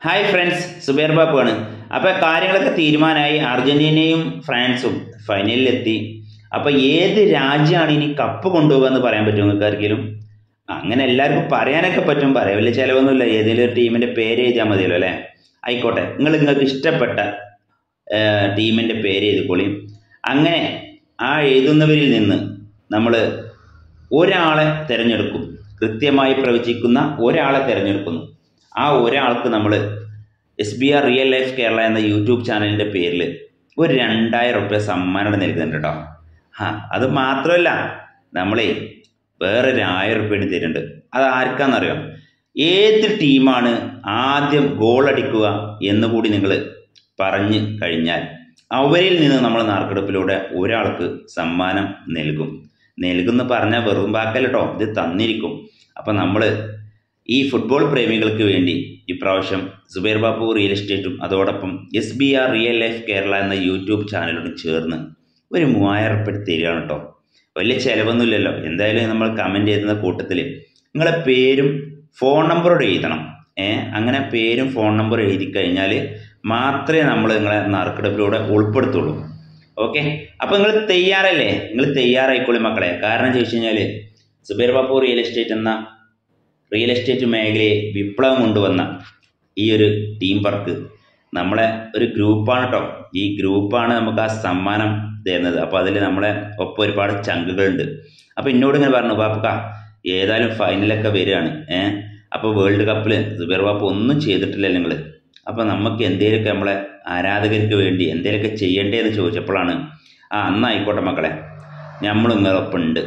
hi friends Zubair Babu ആണ് അപ്പോൾ കാര്യങ്ങളൊക്കെ തീരുമാനമായി അർജന്റീനയും ഫ്രാൻസും ഫൈനലിലെത്തി അപ്പോൾ ഏത് രാജ്യമാണ് ഇനി കപ്പ് കൊണ്ടുപോകുക എന്ന് പറയാൻ പറ്റുമോ നിങ്ങൾക്ക് ആർക്കെങ്കിലും അങ്ങനെ എല്ലാവർക്കും പറയാനൊക്കെ പറ്റും പറയാൻ വലിയ ചിലവൊന്നുമില്ല ഏതെങ്കിലും ഒരു ടീമിൻ്റെ പേര് എഴുതിയാൽ മതിയല്ലോ അല്ലേ ആയിക്കോട്ടെ നിങ്ങൾ നിങ്ങൾക്ക് ഇഷ്ടപ്പെട്ട ടീമിൻ്റെ പേര് എഴുതിക്കോളി അങ്ങനെ ആ എഴുതുന്നവരിൽ നിന്ന് നമ്മൾ ഒരാളെ തിരഞ്ഞെടുക്കും കൃത്യമായി പ്രവചിക്കുന്ന ഒരാളെ തിരഞ്ഞെടുക്കുന്നു ആ ഒരാൾക്ക് നമ്മൾ S B R real life Kerala എന്ന യൂട്യൂബ് ചാനലിൻ്റെ പേരിൽ ഒരു രണ്ടായിരം റുപ്യ സമ്മാനം നൽകുന്നുണ്ട് കേട്ടോ ആ അത് മാത്രമല്ല നമ്മളെ വേറെ ഒരു ആയിരം റുപ്യ തരുന്നുണ്ട് അത് ആർക്കാണെന്നറിയാം ഏത് ടീമാണ് ആദ്യം ഗോൾ അടിക്കുക എന്ന് കൂടി നിങ്ങൾ പറഞ്ഞു കഴിഞ്ഞാൽ അവരിൽ നിന്ന് നമ്മൾ നറുക്കെടുപ്പിലൂടെ ഒരാൾക്ക് സമ്മാനം നൽകും നൽകുമെന്ന് പറഞ്ഞാൽ വെറും വാക്കല്ല കേട്ടോ ഇത് തന്നിരിക്കും അപ്പം നമ്മൾ ഈ ഫുട്ബോൾ പ്രേമികൾക്ക് വേണ്ടി ഇപ്രാവശ്യം സുബൈർ ബാബു റിയൽ എസ്റ്റേറ്റും അതോടൊപ്പം S B R real life Kerala എന്ന യൂട്യൂബ് ചാനലോട് ചേർന്ന് ഒരു മൂവായിരം ഉറുപ്പിക തരികയാണ് കേട്ടോ വലിയ ചിലവൊന്നുമില്ലല്ലോ എന്തായാലും നമ്മൾ കമൻറ്റ് ചെയ്യുന്ന കൂട്ടത്തിൽ നിങ്ങളെ പേരും ഫോൺ നമ്പറോട് എഴുതണം ഏ അങ്ങനെ പേരും ഫോൺ നമ്പറും എഴുതി കഴിഞ്ഞാൽ മാത്രമേ നമ്മൾ നിങ്ങളെ നറുക്കെടുപ്പിലൂടെ ഉൾപ്പെടുത്തുള്ളൂ ഓക്കെ അപ്പോൾ നിങ്ങൾ തയ്യാറല്ലേ നിങ്ങൾ തയ്യാറായിക്കോളി മക്കളെ കാരണം ചോദിച്ചു കഴിഞ്ഞാൽ സുബൈർ ബാബു റിയൽ എസ്റ്റേറ്റ് എന്ന റിയൽ എസ്റ്റേറ്റ് മേഖലയെ വിപ്ലവം കൊണ്ടുവന്ന ഈ ഒരു ടീം വർക്ക് നമ്മളെ ഒരു ഗ്രൂപ്പാണ് കേട്ടോ ഈ ഗ്രൂപ്പാണ് നമുക്ക് ആ സമ്മാനം തരുന്നത് അപ്പോൾ അതിൽ നമ്മളെ ഒപ്പം ഒരുപാട് ചങ്കുകളുണ്ട് അപ്പോൾ എന്നോട് ഇങ്ങനെ പറഞ്ഞു ബാപ്പുക്ക ഏതായാലും ഫൈനലൊക്കെ വരികയാണ് ഏഹ് അപ്പോൾ വേൾഡ് കപ്പിൽ സുബൈർ ബാപ്പു ഒന്നും ചെയ്തിട്ടില്ല നിങ്ങൾ അപ്പോൾ നമുക്ക് എന്തെങ്കിലുമൊക്കെ നമ്മളെ ആരാധകർക്ക് വേണ്ടി എന്തെങ്കിലുമൊക്കെ ചെയ്യണ്ടേ എന്ന് ചോദിച്ചപ്പോഴാണ് ആ അന്നായിക്കോട്ടെ മക്കളെ നമ്മൾ നിങ്ങളൊപ്പം ഉണ്ട്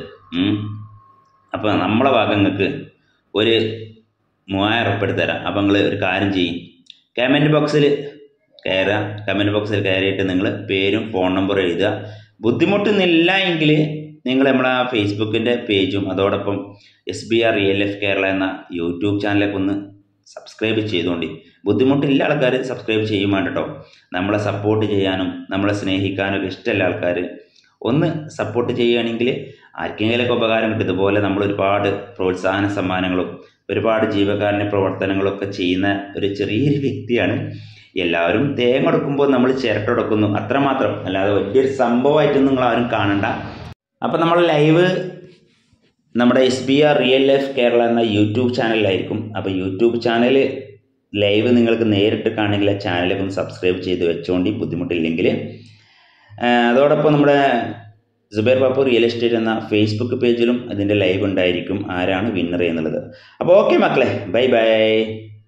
അപ്പോൾ നമ്മളെ ഭാഗം നിങ്ങൾക്ക് ഒരു മൂവായിരം ഉറുപ്പ് എടുത്ത് തരാം അപ്പോൾ നിങ്ങൾ ഒരു കാര്യം ചെയ്യും കമൻറ്റ് ബോക്സിൽ കയറുക കമൻറ്റ് ബോക്സിൽ കയറിയിട്ട് നിങ്ങൾ പേരും ഫോൺ നമ്പറും എഴുതുക ബുദ്ധിമുട്ടുന്നില്ല എങ്കിൽ നിങ്ങൾ നമ്മളെ ആ ഫേസ്ബുക്കിൻ്റെ പേജും അതോടൊപ്പം S B R real life Kerala എന്ന യൂട്യൂബ് ചാനലൊക്കെ ഒന്ന് സബ്സ്ക്രൈബ് ചെയ്തുകൊണ്ട് ബുദ്ധിമുട്ടില്ല ആൾക്കാർ സബ്സ്ക്രൈബ് ചെയ്യും വേണ്ട കേട്ടോ നമ്മളെ സപ്പോർട്ട് ചെയ്യാനും നമ്മളെ സ്നേഹിക്കാനും ഇഷ്ടമല്ല ആൾക്കാർ ഒന്ന് സപ്പോർട്ട് ചെയ്യുകയാണെങ്കിൽ ആർക്കെങ്കിലുമൊക്കെ ഉപകാരം കിട്ടും ഇതുപോലെ നമ്മൾ ഒരുപാട് പ്രോത്സാഹന സമ്മാനങ്ങളും ഒരുപാട് ജീവകാരുണ്യ പ്രവർത്തനങ്ങളൊക്കെ ചെയ്യുന്ന ഒരു ചെറിയൊരു വ്യക്തിയാണ് എല്ലാവരും തേങ്ങ കൊടുക്കുമ്പോൾ നമ്മൾ ചിരട്ടൊടുക്കുന്നു അത്രമാത്രം അല്ലാതെ വലിയൊരു സംഭവമായിട്ടൊന്നും നിങ്ങൾ ആരും കാണണ്ട അപ്പോൾ നമ്മൾ ലൈവ് നമ്മുടെ S B R real life Kerala എന്ന യൂട്യൂബ് ചാനലിലായിരിക്കും അപ്പോൾ യൂട്യൂബ് ചാനൽ ലൈവ് നിങ്ങൾക്ക് നേരിട്ട് കാണെങ്കിൽ ആ ചാനലൊക്കെ ഒന്ന് സബ്സ്ക്രൈബ് ചെയ്ത് വെച്ചുകൊണ്ട് ബുദ്ധിമുട്ടില്ലെങ്കിൽ അതോടൊപ്പം നമ്മുടെ സുബൈർ ബാപ്പു റിയൽ എസ്റ്റേറ്റ് എന്ന ഫേസ്ബുക്ക് പേജിലും അതിൻ്റെ ലൈവ് ഉണ്ടായിരിക്കും ആരാണ് വിന്നർ എന്നുള്ളത് അപ്പോൾ ഓക്കെ മക്കളെ ബൈ ബൈ